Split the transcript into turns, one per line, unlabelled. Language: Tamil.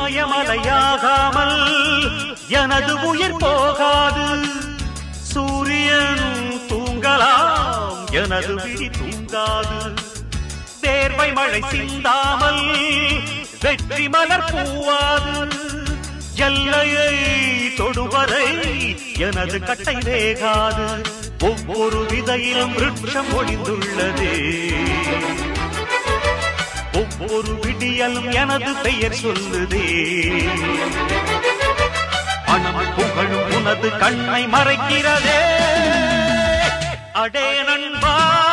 இமயமலையாகாமல் எனது உயிர் போகாது சூரியன் தூங்கலாம் எனது விழி தூங்காது தேர்வை மழை சிந்தாமல் வெற்றி மலர் பூவாது எல்லையை தொடுவரை எனது கட்டை வேகாது ஒவ்வொரு விதையிலும் விருட்சம் ஒளிந்துள்ளதே ஒவ்வொரு விடியலும் எனது பெயர் சொல்லுதே பணம் புகழும் உனது கண்ணை மறைக்கிறதே அடே நண்பா